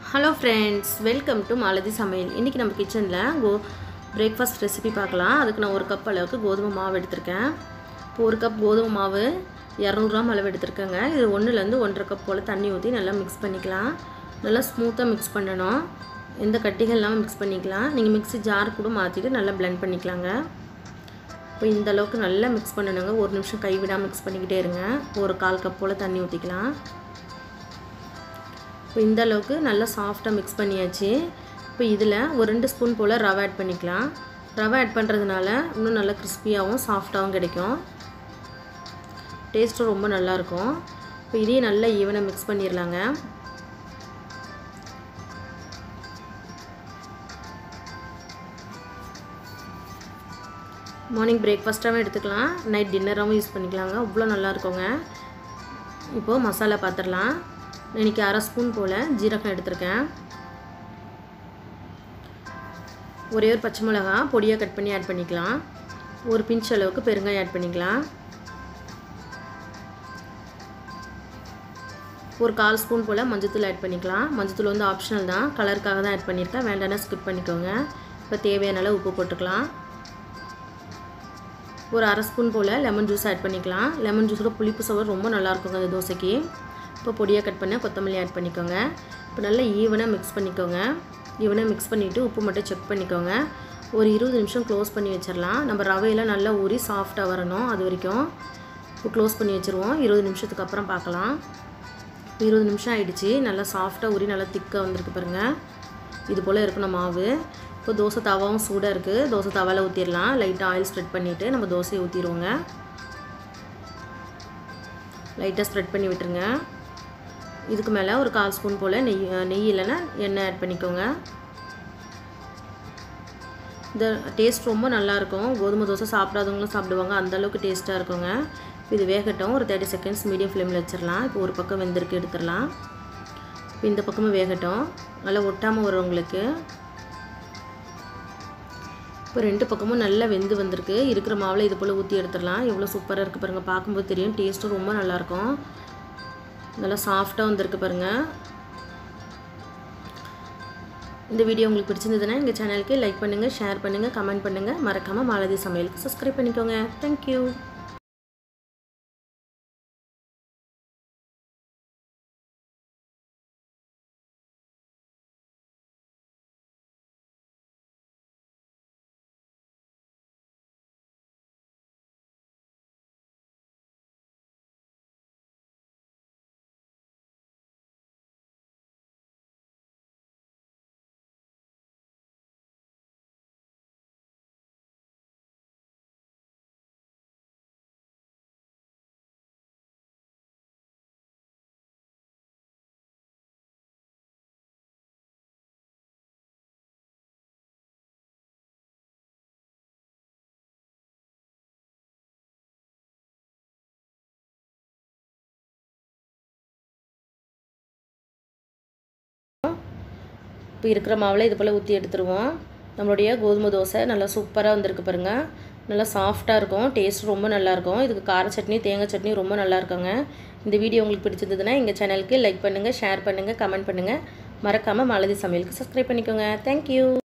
hello friends welcome to Malathi சமையல் இன்றைக்கி நம்ம கிச்சனில் கோ பிரேக்ஃபாஸ்ட் ரெசிபி பார்க்கலாம் அதுக்கு நான் ஒரு கப் அளவுக்கு கோதுமை மாவு எடுத்திருக்கேன் இப்போ ஒரு கப் கோதுமை மாவு இரநூறுவாம் அளவு எடுத்திருக்கேங்க இது ஒன்றுலேருந்து ஒன்றரை கப் போல் தண்ணி ஊற்றி நல்லா மிக்ஸ் பண்ணிக்கலாம் நல்லா ஸ்மூத்தாக மிக்ஸ் பண்ணணும் எந்த கட்டிகள் இல்லாமல் மிக்ஸ் பண்ணிக்கலாம் நீங்கள் மிக்ஸி ஜார் கூட மாற்றிட்டு நல்லா பிளெண்ட் பண்ணிக்கலாங்க இப்போ இந்த அளவுக்கு நல்லா மிக்ஸ் பண்ணணுங்க ஒரு நிமிஷம் கைவிடாமல் மிக்ஸ் பண்ணிக்கிட்டே இருங்க ஒரு கால் கப் போல் தண்ணி ஊற்றிக்கலாம் இப்போ இந்த அளவுக்கு நல்லா சாஃப்டாக மிக்ஸ் பண்ணியாச்சு இப்போ இதில் ஒரு ரெண்டு ஸ்பூன் போல் ரவை ஆட் பண்ணிக்கலாம் ரவை ஆட் பண்ணுறதுனால இன்னும் நல்லா கிறிஸ்பியாகவும் சாஃப்டாகவும் கிடைக்கும் டேஸ்ட்டும் ரொம்ப நல்லாயிருக்கும் இப்போ இதையும் நல்லா ஈவனாக மிக்ஸ் பண்ணிடலாங்க மார்னிங் பிரேக்ஃபாஸ்ட்டாகவும் எடுத்துக்கலாம் நைட் டின்னராகவும் யூஸ் பண்ணிக்கலாங்க அவ்வளோ நல்லா இருக்குங்க இப்போது மசாலா பார்த்துடலாம் இன்றைக்கி அரை ஸ்பூன் போல் ஜீரகம் எடுத்திருக்கேன் ஒரே ஒரு பச்சை மிளகா பொடியாக கட் பண்ணி ஆட் பண்ணிக்கலாம் ஒரு பிஞ்ச் அளவுக்கு பெருங்காயம் ஆட் பண்ணிக்கலாம் ஒரு கால் ஸ்பூன் போல் மஞ்சத்தூள் ஆட் பண்ணிக்கலாம் மஞ்சத்தூள் வந்து ஆப்ஷனல் தான் கலருக்காக தான் ஆட் பண்ணியிருக்கேன் வேண்டாம்னா ஸ்கிப் பண்ணிக்கோங்க இப்போ தேவையான அளவு உப்பு போட்டுக்கலாம் ஒரு அரை ஸ்பூன் போல் லெமன் ஜூஸ் ஆட் பண்ணிக்கலாம் லெமன் ஜூஸோட புளிப்பு சுவர் ரொம்ப நல்லாயிருக்குங்க அந்த தோசைக்கு இப்போ பொடியாக கட் பண்ண கொத்தமல்லி ஆட் பண்ணிக்கோங்க இப்போ நல்லா ஈவனாக மிக்ஸ் பண்ணிக்கோங்க ஈவனாக மிக்ஸ் பண்ணிவிட்டு உப்பு மட்டும் செக் பண்ணிக்கோங்க ஒரு இருபது நிமிஷம் க்ளோஸ் பண்ணி வச்சிடலாம் நம்ம ரவையெல்லாம் நல்லா ஊறி சாஃப்டாக வரணும் அது வரைக்கும் இப்போ க்ளோஸ் பண்ணி வச்சுருவோம் இருபது நிமிஷத்துக்கு அப்புறம் பார்க்கலாம் இருபது நிமிஷம் ஆகிடுச்சு நல்லா சாஃப்டாக ஊறி நல்லா திக்காக வந்திருக்கு பாருங்கள் இது போல் இருக்கணும் மாவு இப்போ தோசை தவாவும் சூடாக இருக்குது தோசை தவாவில் ஊற்றிடலாம் லைட்டாக ஆயில் ஸ்ப்ரெட் பண்ணிவிட்டு நம்ம தோசையை ஊற்றிடுவோங்க லைட்டாக ஸ்ப்ரெட் பண்ணி விட்டுருங்க இதுக்கு மேலே ஒரு கால் ஸ்பூன் போல் நெய் நெய் இல்லைன்னா எண்ணெய் ஆட் பண்ணிக்கோங்க இந்த டேஸ்ட் ரொம்ப நல்லாயிருக்கும் கோதுமை தோசை சாப்பிடாதவங்களும் சாப்பிடுவாங்க அந்தளவுக்கு டேஸ்ட்டாக இருக்குங்க இது வேகட்டும் ஒரு தேர்ட்டி செகண்ட்ஸ் மீடியம் ஃப்ளேமில் வச்சிடலாம் இப்போ ஒரு பக்கம் வெந்திருக்கு எடுத்துடலாம் இப்போ இந்த பக்கமும் வேகட்டும் நல்லா ஒட்டாமல் வரும் உங்களுக்கு இப்போ ரெண்டு பக்கமும் நல்லா வெந்து வந்திருக்கு இருக்கிற மாவில் இது போல் ஊற்றி எடுத்துடலாம் எவ்வளோ சூப்பராக இருக்குது பாருங்கள் பார்க்கும்போது தெரியும் டேஸ்ட்டும் ரொம்ப நல்லாயிருக்கும் நல்லா சாஃப்டாக வந்திருக்கு பாருங்கள் இந்த வீடியோ உங்களுக்கு பிடிச்சிருந்ததுன்னா எங்கள் சேனலுக்கு லைக் பண்ணுங்கள் ஷேர் பண்ணுங்கள் கமெண்ட் பண்ணுங்கள் மறக்காமல் மாலதி சமையலுக்கு சப்ஸ்கிரைப் பண்ணிக்கோங்க தேங்க்யூ இப்போ இருக்கிற மாவில் இது போல் ஊற்றி எடுத்துருவோம் நம்மளுடைய கோதுமை தோசை நல்லா சூப்பராக வந்திருக்கு பாருங்கள் நல்லா சாஃப்டாக இருக்கும் டேஸ்ட் ரொம்ப நல்லாயிருக்கும் இதுக்கு கார சட்னி தேங்காய் சட்னி ரொம்ப நல்லா இருக்குங்க இந்த வீடியோ உங்களுக்கு பிடிச்சிருந்ததுன்னா எங்கள் சேனலுக்கு லைக் பண்ணுங்கள் ஷேர் பண்ணுங்கள் கமெண்ட் பண்ணுங்கள் மறக்காமல் மாலதி சமையலுக்கு சப்ஸ்கிரைப் பண்ணிக்கோங்க தேங்க்யூ